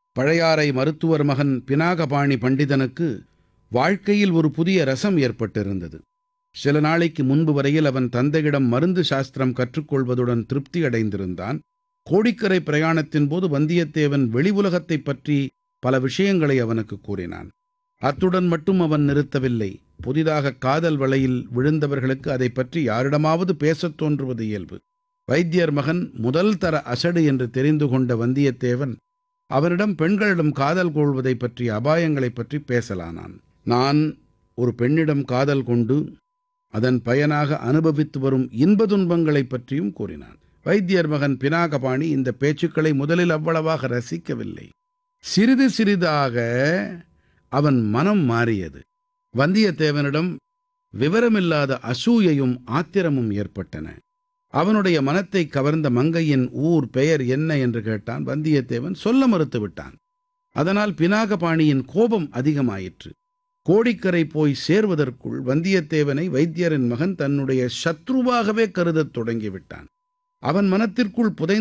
பழையாறை மருத்துவர் மகன் பினாகபாணி பண்டிதனுக்கு வாழ்க்கையில் ஒரு புதிய ரசம் ஏற்பட்டிருந்தது சில நாளைக்கு முன்பு வரையில் அவன் தந்தையிடம் மருந்து சாஸ்திரம் கற்றுக்கொள்வதுடன் திருப்தி அடைந்திருந்தான் கோடிக்கரை பிரயாணத்தின் போது வந்தியத்தேவன் வெளி உலகத்தைப் பற்றி பல விஷயங்களை அவனுக்கு கூறினான் அத்துடன் மட்டும் அவன் நிறுத்தவில்லை புதிதாக காதல் வலையில் விழுந்தவர்களுக்கு அதைப் பற்றி யாரிடமாவது பேசத் தோன்றுவது இயல்பு வைத்தியர் மகன் முதல் தர அசடு என்று தெரிந்து கொண்ட வந்தியத்தேவன் அவனிடம் பெண்களிடம் காதல் கொள்வதைப் பற்றிய அபாயங்களைப் பற்றி பேசலானான் நான் ஒரு பெண்ணிடம் காதல் கொண்டு அதன் பயனாக அனுபவித்து வரும் இன்ப துன்பங்களைப் பற்றியும் கூறினான் வைத்தியர் மகன் பினாகபாணி இந்த பேச்சுக்களை முதலில் அவ்வளவாக ரசிக்கவில்லை சிறிது சிறிதாக அவன் மனம் மாறியது வந்தியத்தேவனிடம் விவரமில்லாத அசூயையும் ஆத்திரமும் ஏற்பட்டன அவனுடைய மனத்தை கவர்ந்த மங்கையின் ஊர் பெயர் என்ன என்று கேட்டான் வந்தியத்தேவன் சொல்ல மறுத்து விட்டான் அதனால் பினாகபாணியின் கோபம் அதிகமாயிற்று கோடிக்கரை போய் சேர்வதற்குள் வந்தியத்தேவனை வைத்தியரின் மகன் தன்னுடைய சத்ருவாகவே கருதத் தொடங்கிவிட்டான் அவன் மனத்திற்குள் புதைந்து